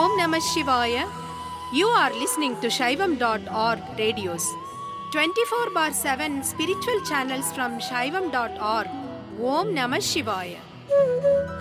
Om Namah Shivaya. You are listening to Shaivam.org radios. 24 bar 7 spiritual channels from Shaivam.org. Om Namah Shivaya.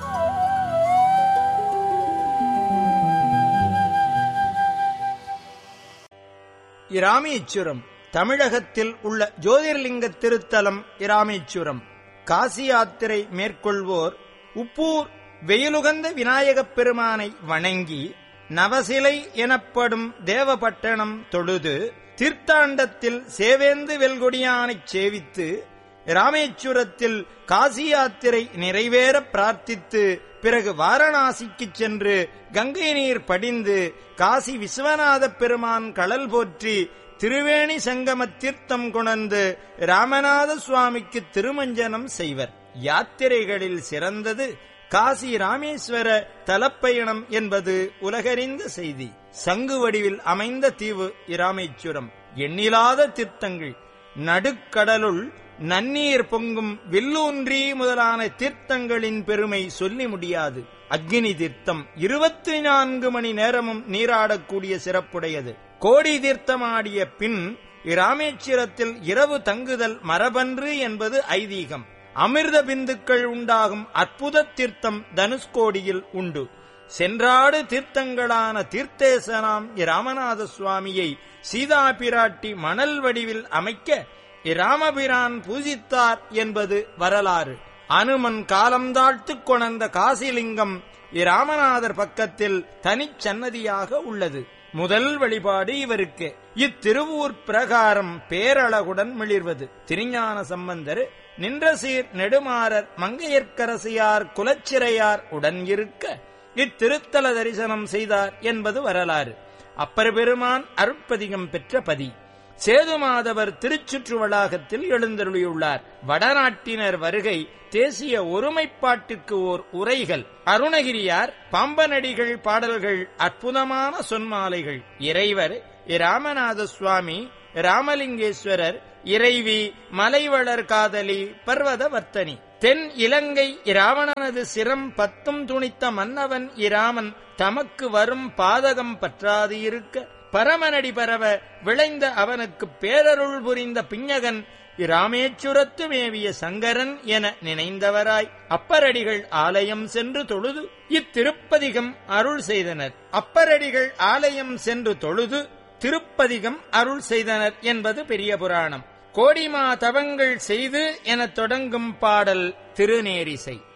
Rameswaram தமிழகத்தில் உள்ள ஜோதிர்லிங்க திருத்தலம் இராமேச்சுரம் காசி யாத்திரை மேற்கொள்வோர் உப்பூர் வெயிலுகந்த விநாயகப் பெருமானை வணங்கி நவசிலை எனப்படும் தேவபட்டணம் தொழுது தீர்த்தாண்டத்தில் சேவேந்து வெல்கொடியானைச் சேவித்து ராமேச்சுரத்தில் காசி யாத்திரை நிறைவேற பிரார்த்தித்து பிறகு வாரணாசிக்குச் சென்று கங்கை நீர் படிந்து காசி விஸ்வநாத பெருமான் கடல் போற்றி திருவேணி சங்கம தீர்த்தம் கொணர்ந்து ராமநாத சுவாமிக்கு திருமஞ்சனம் செய்வர் யாத்திரைகளில் சிறந்தது காசி ராமேஸ்வர தலப்பயணம் என்பது உலகறிந்த செய்தி சங்கு வடிவில் அமைந்த தீவு இராமேச்சுரம் எண்ணிலாத தீர்த்தங்கள் நடுக்கடலுள் நன்னீர் பொங்கும் வில்லூன்றி முதலான தீர்த்தங்களின் பெருமை சொல்லி முடியாது அக்னி தீர்த்தம் இருபத்தி நான்கு மணி நேரமும் நீராடக்கூடிய சிறப்புடையது கோடி தீர்த்தமாடிய பின் இராமேஸ்வரத்தில் இரவு தங்குதல் மரபன்று என்பது ஐதீகம் அமிர்த பிந்துக்கள் உண்டாகும் அற்புத தீர்த்தம் தனுஷ்கோடியில் உண்டு சென்றாடு தீர்த்தங்களான தீர்த்தேசனாம் இராமநாத சுவாமியை சீதா பிராட்டி மணல் வடிவில் அமைக்க இராமபிரான் பூஜித்தார் என்பது வரலாறு அனுமன் காலம் தாழ்த்துக் கொணர்ந்த காசிலிங்கம் இராமநாதர் பக்கத்தில் தனிச்சன்னதியாக உள்ளது முதல் வழிபாடு இவருக்கு இத்திருவூர் பிரகாரம் பேரழகுடன் மிளிர்வது திருஞான சம்பந்தர் நின்ற சீர் நெடுமாறர் மங்கையர்க்கரசியார் குலச்சிறையார் உடன் இருக்க இத்திருத்தல தரிசனம் செய்தார் என்பது வரலாறு அப்பர் பெருமான் அருட்பதிகம் பெற்ற பதி சேதுமாதவர் திருச்சுற்று வளாகத்தில் எழுந்தருளியுள்ளார் வடநாட்டினர் வருகை தேசிய ஒருமைப்பாட்டுக்கு ஓர் உரைகள் அருணகிரியார் பாம்பனடிகள் பாடல்கள் அற்புதமான சொன்மாலைகள் இறைவர் இராமநாத சுவாமி ராமலிங்கேஸ்வரர் இறைவி மலைவளர் காதலி பர்வத வர்த்தனி தென் இலங்கை இராவணனது சிரம் பத்தும் துணித்த மன்னவன் இராமன் தமக்கு வரும் பாதகம் பற்றாது இருக்க பரமனடி பரவ விளைந்த அவனுக்கு பேரருள் புரிந்த பிஞகன் இராமேச்சுரத்து மேவிய சங்கரன் என நினைந்தவராய் அப்பரடிகள் ஆலயம் சென்று தொழுது இத்திருப்பதிகம் அருள் செய்தனர் அப்பரடிகள் ஆலயம் சென்று தொழுது திருப்பதிகம் அருள் செய்தனர் என்பது பெரிய புராணம் கோடிமா தவங்கள் செய்து எனத் தொடங்கும் பாடல் திருநேரிசை